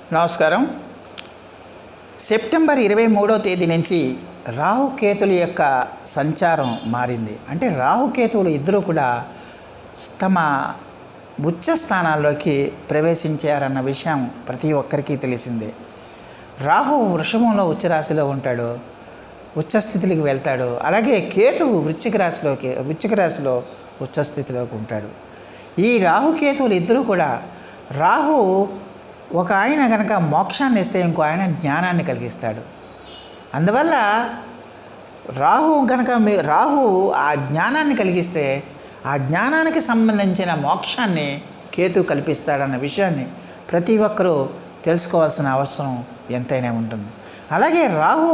నమస్కారం సెప్టెంబర్ ఇరవై మూడో తేదీ నుంచి రాహుకేతుల యొక్క సంచారం మారింది అంటే రాహుకేతువులు ఇద్దరూ కూడా తమ ఉచ్చ స్థానాల్లోకి ప్రవేశించారన్న విషయం ప్రతి ఒక్కరికి తెలిసిందే రాహు వృషభంలో ఉచ్చరాశిలో ఉంటాడు ఉచ్చస్థితికి వెళ్తాడు అలాగే కేతువు వృశ్చిక రాశిలోకి వృశ్చిక రాశిలో ఉచ్చస్థితిలోకి ఉంటాడు ఈ రాహుకేతువులు ఇద్దరూ కూడా రాహు ఒక ఆయన కనుక మోక్షాన్ని ఇస్తే ఇంకో ఆయన జ్ఞానాన్ని కలిగిస్తాడు అందువల్ల రాహు కనుక మీ రాహు ఆ జ్ఞానాన్ని కలిగిస్తే ఆ జ్ఞానానికి సంబంధించిన మోక్షాన్ని కేతు కల్పిస్తాడన్న విషయాన్ని ప్రతి ఒక్కరూ తెలుసుకోవాల్సిన అవసరం ఎంతైనా ఉంటుంది అలాగే రాహు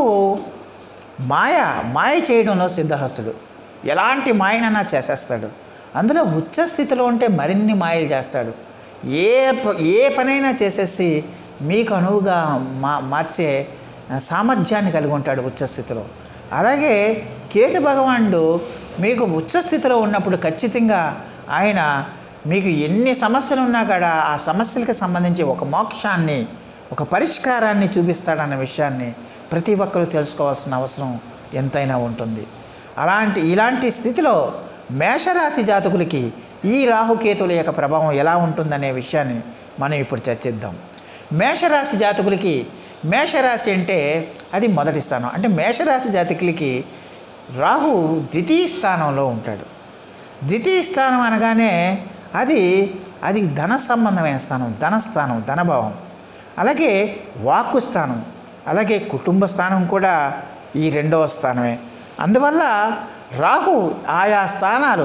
మాయ మాయ చేయడంలో సిద్ధహస్తుడు ఎలాంటి మాయనైనా చేసేస్తాడు అందులో ఉచ్చ స్థితిలో ఉంటే మరిన్ని మాయలు చేస్తాడు ఏ ప- ఏ పనైనా చేసేసి మీకు అనువుగా మా మార్చే సామర్థ్యాన్ని కలిగి ఉంటాడు ఉచ్చ స్థితిలో అలాగే కేతు భగవానుడు మీకు ఉచ్చ స్థితిలో ఉన్నప్పుడు ఖచ్చితంగా ఆయన మీకు ఎన్ని సమస్యలు ఉన్నా కూడా ఆ సమస్యలకు సంబంధించి ఒక మోక్షాన్ని ఒక పరిష్కారాన్ని చూపిస్తాడన్న విషయాన్ని ప్రతి ఒక్కరూ తెలుసుకోవాల్సిన అవసరం ఎంతైనా ఉంటుంది అలాంటి ఇలాంటి స్థితిలో మేషరాశి జాతకులకి ఈ రాహుకేతుల యొక్క ప్రభావం ఎలా ఉంటుందనే విషయాన్ని మనం ఇప్పుడు చర్చిద్దాం మేషరాశి జాతకులకి మేషరాశి అంటే అది మొదటి స్థానం అంటే మేషరాశి జాతకులకి రాహు ద్వితీయ స్థానంలో ఉంటాడు ద్వితీయ స్థానం అనగానే అది అది ధన సంబంధమైన స్థానం ధనస్థానం ధనభావం అలాగే వాక్కు స్థానం అలాగే కుటుంబ స్థానం కూడా ఈ రెండవ స్థానమే అందువల్ల రాహు ఆయా స్థానాలు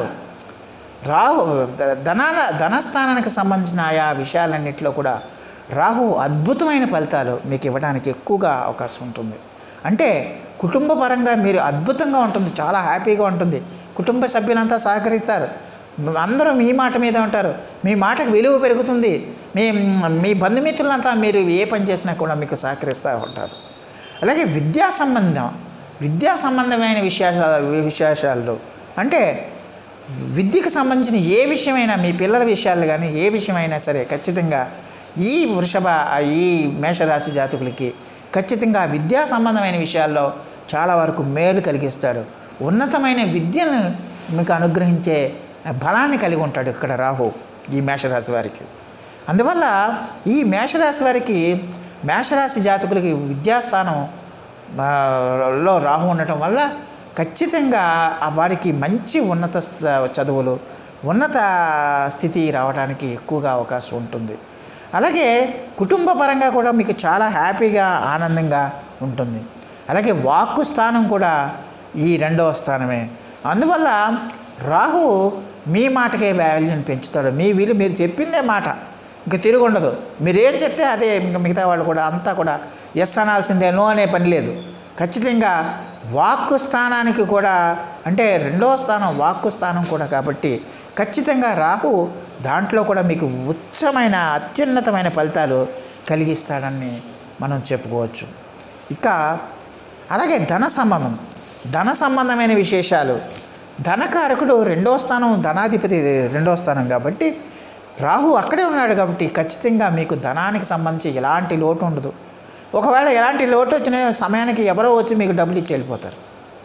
రాహు ధ- ధనాల ధనస్థానానికి సంబంధించిన ఆయా విషయాలన్నింటిలో కూడా రాహు అద్భుతమైన ఫలితాలు మీకు ఇవ్వడానికి ఎక్కువగా అవకాశం ఉంటుంది అంటే కుటుంబ పరంగా మీరు అద్భుతంగా ఉంటుంది చాలా హ్యాపీగా ఉంటుంది కుటుంబ సభ్యులంతా సహకరిస్తారు మ్, అందరూ మీ మాట మీద ఉంటారు మీ మాటకు విలువ పెరుగుతుంది మీ మీ బంధుమిత్రులంతా మీరు ఏ పని చేసినా కూడా మీకు సహకరిస్తూ ఉంటారు అలాగే విద్యా సంబంధం విద్యా సంబంధమైన విశేషాల విశేషాలు అంటే విద్యకు సంబంధించిన ఏ విషయమైనా మీ పిల్లల విషయాలు కానీ ఏ విషయమైనా సరే ఖచ్చితంగా ఈ వృషభ ఈ మేషరాశి జాతకులకి ఖచ్చితంగా విద్యా సంబంధమైన విషయాల్లో చాలా వరకు మేలు కలిగిస్తాడు ఉన్నతమైన విద్యను మీకు అనుగ్రహించే బలాన్ని కలిగి ఉంటాడు ఇక్కడ రాహు ఈ మేషరాశి వారికి అందువల్ల ఈ మేషరాశి వారికి మేషరాశి జాతకులకి విద్యాస్థానం ఆ, లో రాహు ఉండటం వల్ల ఖచ్చితంగా ఆ వారికి మంచి ఉన్నత స్థ- చదువులు ఉన్నత స్థితి రావడానికి ఎక్కువగా అవకాశం ఉంటుంది అలాగే కుటుంబ పరంగా కూడా మీకు చాలా హ్యాపీగా ఆనందంగా ఉంటుంది అలాగే వాక్కు స్థానం కూడా ఈ రెండవ స్థానమే అందువల్ల రాహు మీ మాటకే వాల్యూని పెంచుతాడు మీ విలువ మీరు చెప్పిందే మాట ఇంకా తిరిగి ఉండదు మీరు ఏం చెప్తే అదే ఇంకా మిగతా వాళ్ళు కూడా అంతా కూడా ఎస్ అనాల్సిందే నో అనే పని లేదు ఖచ్చితంగా వాక్కు స్థానానికి కూడా అంటే రెండవ స్థానం వాక్కు స్థానం కూడా కాబట్టి ఖచ్చితంగా రాహు దాంట్లో కూడా మీకు ఉచ్చమైన అత్యున్నతమైన ఫలితాలు కలిగిస్తాడని మనం చెప్పుకోవచ్చు ఇక అలాగే ధన సంబంధం ధన సంబంధమైన విశేషాలు ధనకారకుడు రెండో స్థానం ధనాధిపతి రెండో స్థానం కాబట్టి రాహు అక్కడే ఉన్నాడు కాబట్టి ఖచ్చితంగా మీకు ధనానికి సంబంధించి ఎలాంటి లోటు ఉండదు ఒకవేళ ఎలాంటి లోటు వచ్చిన సమయానికి ఎవరో వచ్చి మీకు డబ్బులు ఇచ్చి వెళ్ళిపోతారు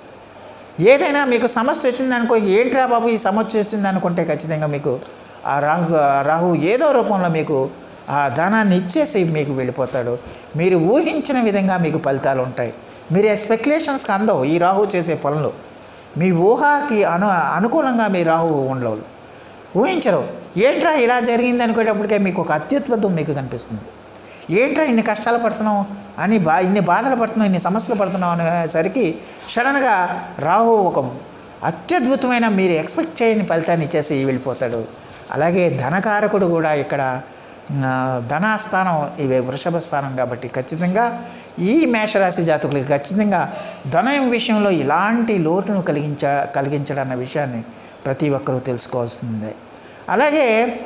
ఏదైనా మీకు సమస్య వచ్చిందనుకో ఏంట్రా బాబు ఈ సమస్య వచ్చింది అనుకుంటే ఖచ్చితంగా మీకు ఆ రాహు ఆ రాహు ఏదో రూపంలో మీకు ఆ ధనాన్ని ఇచ్చేసి మీకు వెళ్ళిపోతాడు మీరు ఊహించిన విధంగా మీకు ఫలితాలు ఉంటాయి మీరు స్పెక్యులేషన్స్కి అందవు ఈ రాహు చేసే పనులు మీ ఊహకి అను అనుకూలంగా మీ రాహు ఉండవు ఊహించరు ఏంట్రా ఇలా జరిగింది అనుకునేటప్పటికే మీకు ఒక అత్యుత్పత్తం మీకు కనిపిస్తుంది ఏంట్రా ఇన్ని కష్టాలు పడుతున్నావు అని బా ఇన్ని బాధలు పడుతున్నావు ఇన్ని సమస్యలు పడుతున్నావు అనేసరికి సడన్గా రాహు ఒక అత్యద్భుతమైన మీరు ఎక్స్పెక్ట్ చేయని ఫలితాన్ని ఇచ్చేసి వెళ్ళిపోతాడు అలాగే ధనకారకుడు కూడా ఇక్కడ ఆ, ధనాస్థానం ఇవి వృషభ స్థానం కాబట్టి ఖచ్చితంగా ఈ మేషరాశి జాతకులకి ఖచ్చితంగా ధనం విషయంలో ఇలాంటి లోటును కలిగించ కలిగించడన్న విషయాన్ని ప్రతి ఒక్కరూ తెలుసుకోవాల్సిందే అలాగే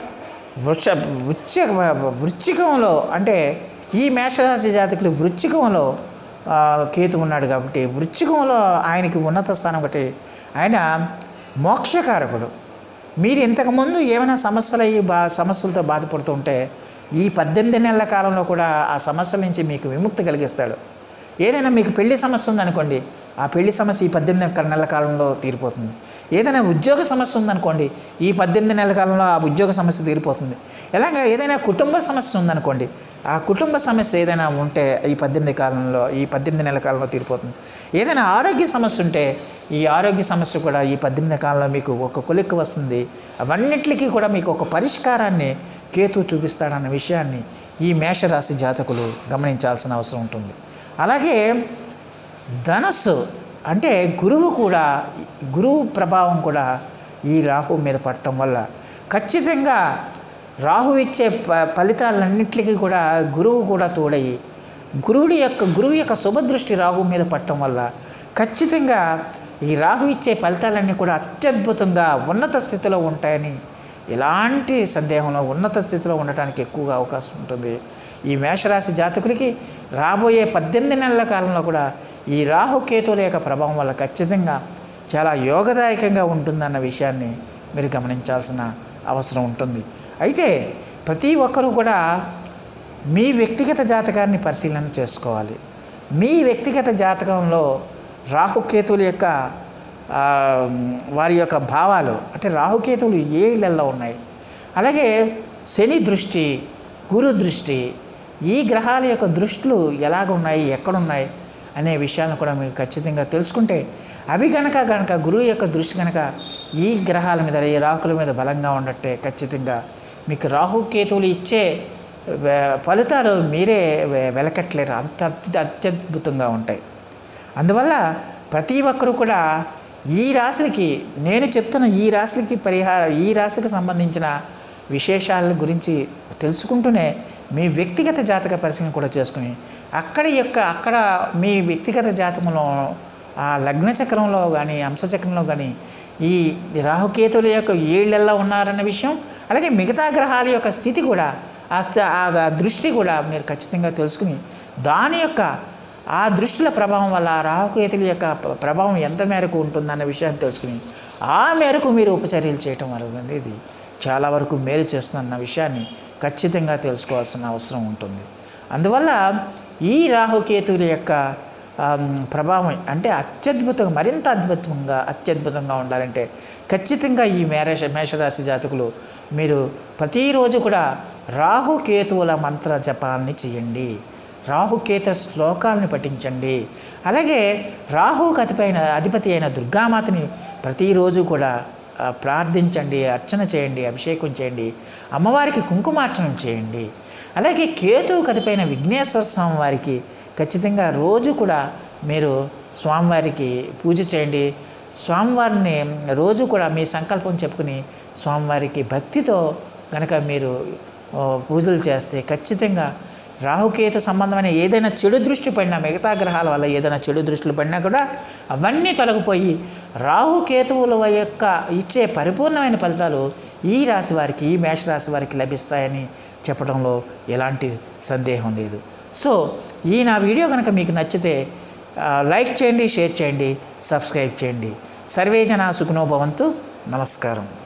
వృష వృశ్చ వృశ్చికంలో అంటే ఈ మేషరాశి జాతకులు వృశ్చికంలో ఆ, కేతు ఉన్నాడు కాబట్టి వృశ్చికంలో ఆయనకి ఉన్నత స్థానం ఒకటి ఆయన మోక్షకారకుడు మీరు ఇంతకుముందు ఏమైనా సమస్యలు అయ్యి బా సమస్యలతో బాధపడుతుంటే ఈ పద్దెనిమిది నెలల కాలంలో కూడా ఆ సమస్యల నుంచి మీకు విముక్తి కలిగిస్తాడు ఏదైనా మీకు పెళ్లి సమస్య ఉందనుకోండి ఆ పెళ్లి సమస్య ఈ పద్దెనిమిది నెలల కాలంలో తీరిపోతుంది ఏదైనా ఉద్యోగ సమస్య ఉందనుకోండి ఈ పద్దెనిమిది నెలల కాలంలో ఆ ఉద్యోగ సమస్య తీరిపోతుంది ఎలాగ ఏదైనా కుటుంబ సమస్య ఉందనుకోండి ఆ కుటుంబ సమస్య ఏదైనా ఉంటే ఈ పద్దెనిమిది కాలంలో ఈ పద్దెనిమిది నెలల కాలంలో తీరిపోతుంది ఏదైనా ఆరోగ్య సమస్య ఉంటే ఈ ఆరోగ్య సమస్య కూడా ఈ పద్దెనిమిది కాలంలో మీకు ఒక కొలిక్కి వస్తుంది అవన్నిటికీ కూడా మీకు ఒక పరిష్కారాన్ని కేతు చూపిస్తాడన్న విషయాన్ని ఈ మేషరాశి జాతకులు గమనించాల్సిన అవసరం ఉంటుంది అలాగే ధనస్సు అంటే గురువు కూడా గురువు ప్రభావం కూడా ఈ రాహు మీద పడటం వల్ల ఖచ్చితంగా రాహు ఇచ్చే ప ఫలితాలన్నింటికి కూడా గురువు కూడా తోడయి గురువుడి యొక్క గురువు యొక్క శుభదృష్టి రాహు మీద పడటం వల్ల ఖచ్చితంగా ఈ రాహు ఇచ్చే ఫలితాలన్నీ కూడా అత్యద్భుతంగా ఉన్నత స్థితిలో ఉంటాయని ఎలాంటి సందేహంలో ఉన్నత స్థితిలో ఉండటానికి ఎక్కువగా అవకాశం ఉంటుంది ఈ మేషరాశి జాతకులకి రాబోయే పద్దెనిమిది నెలల కాలంలో కూడా ఈ రాహుకేతువుల యొక్క ప్రభావం వల్ల ఖచ్చితంగా చాలా యోగదాయకంగా ఉంటుందన్న విషయాన్ని మీరు గమనించాల్సిన అవసరం ఉంటుంది అయితే ప్రతి ఒక్కరూ కూడా మీ వ్యక్తిగత జాతకాన్ని పరిశీలన చేసుకోవాలి మీ వ్యక్తిగత జాతకంలో రాహుకేతువుల యొక్క ఆ, వారి యొక్క భావాలు అంటే రాహుకేతువులు ఏ ఇళ్లలో ఉన్నాయి అలాగే శని దృష్టి గురు దృష్టి ఈ గ్రహాల యొక్క దృష్టిలు ఎలాగ ఉన్నాయి ఎక్కడున్నాయి అనే విషయాలను కూడా మీకు ఖచ్చితంగా తెలుసుకుంటే అవి గనక గనక గురువు యొక్క దృష్టి గనక ఈ గ్రహాల మీద ఈ రాకుల మీద బలంగా ఉండట్టే ఖచ్చితంగా మీకు రాహుకేతువులు ఇచ్చే వే- ఫలితాలు మీరే వె- వెలకట్లేరు అంత అత్య- అత్యద్భుతంగా ఉంటాయి అందువల్ల ప్రతి ఒక్కరూ కూడా ఈ రాశులకి నేను చెప్తున్న ఈ రాశులకి పరిహారం ఈ రాశులకు సంబంధించిన విశేషాల గురించి తెలుసుకుంటూనే మీ వ్యక్తిగత జాతక పరిశీలన కూడా చేసుకుని అక్కడ యొక్క అక్కడ మీ వ్యక్తిగత జాతకంలో ఆ లగ్న చక్రంలో కానీ అంశచక్రంలో కానీ ఈ రాహుకేతుల యొక్క ఏళ్ళల్లో ఉన్నారన్న విషయం అలాగే మిగతా గ్రహాల యొక్క స్థితి కూడా ఆ స్థ- ఆ దృష్టి కూడా మీరు ఖచ్చితంగా తెలుసుకుని దాని యొక్క ఆ దృష్టిల ప్రభావం వల్ల ఆ రాహుకేతుల యొక్క ప్ర- ప్రభావం ఎంత మేరకు ఉంటుందన్న విషయాన్ని తెలుసుకుని ఆ మేరకు మీరు ఉపచర్యలు చేయటం వల్ల అనేది చాలా వరకు మేలు చేస్తుందన్న విషయాన్ని ఖచ్చితంగా తెలుసుకోవాల్సిన అవసరం ఉంటుంది అందువల్ల ఈ రాహుకేతువుల యొక్క ఆమ్, ప్రభావం అంటే అత్యద్భుతంగా మరింత అద్భుతంగా అత్యద్భుతంగా ఉండాలంటే ఖచ్చితంగా ఈ మేష మేషరాశి జాతకులు మీరు ప్రతిరోజు కూడా రాహుకేతువుల మంత్ర జపాన్ని చేయండి రాహుకేత శ్లోకాలను పఠించండి అలాగే రాహు అతిపైన అధిపతి అయిన దుర్గామాతని ప్రతిరోజు కూడా ఆ, ప్రార్థించండి అర్చన చేయండి అభిషేకం చేయండి అమ్మవారికి కుంకుమార్చన చేయండి అలాగే కేతువు కదిపైన విఘ్నేశ్వర స్వామి వారికి ఖచ్చితంగా రోజు కూడా మీరు స్వామివారికి పూజ చేయండి స్వామివారిని రోజు కూడా మీ సంకల్పం చెప్పుకుని స్వామివారికి భక్తితో కనుక మీరు ఆ, పూజలు చేస్తే ఖచ్చితంగా రాహుకేతు సంబంధమైన ఏదైనా చెడు దృష్టి పడినా మిగతా గ్రహాల వల్ల ఏదైనా చెడు దృష్టిలు పడినా కూడా అవన్నీ తొలగిపోయి రాహుకేతువుల యొక్క ఇచ్చే పరిపూర్ణమైన ఫలితాలు ఈ రాశి వారికి ఈ మేషరాశి వారికి లభిస్తాయని చెప్పడంలో ఎలాంటి సందేహం లేదు సో ఈ నా వీడియో కనుక మీకు నచ్చితే ఆ, లైక్ చేయండి షేర్ చేయండి సబ్స్క్రైబ్ చేయండి సర్వే జన సుఖనో భవంతు నమస్కారం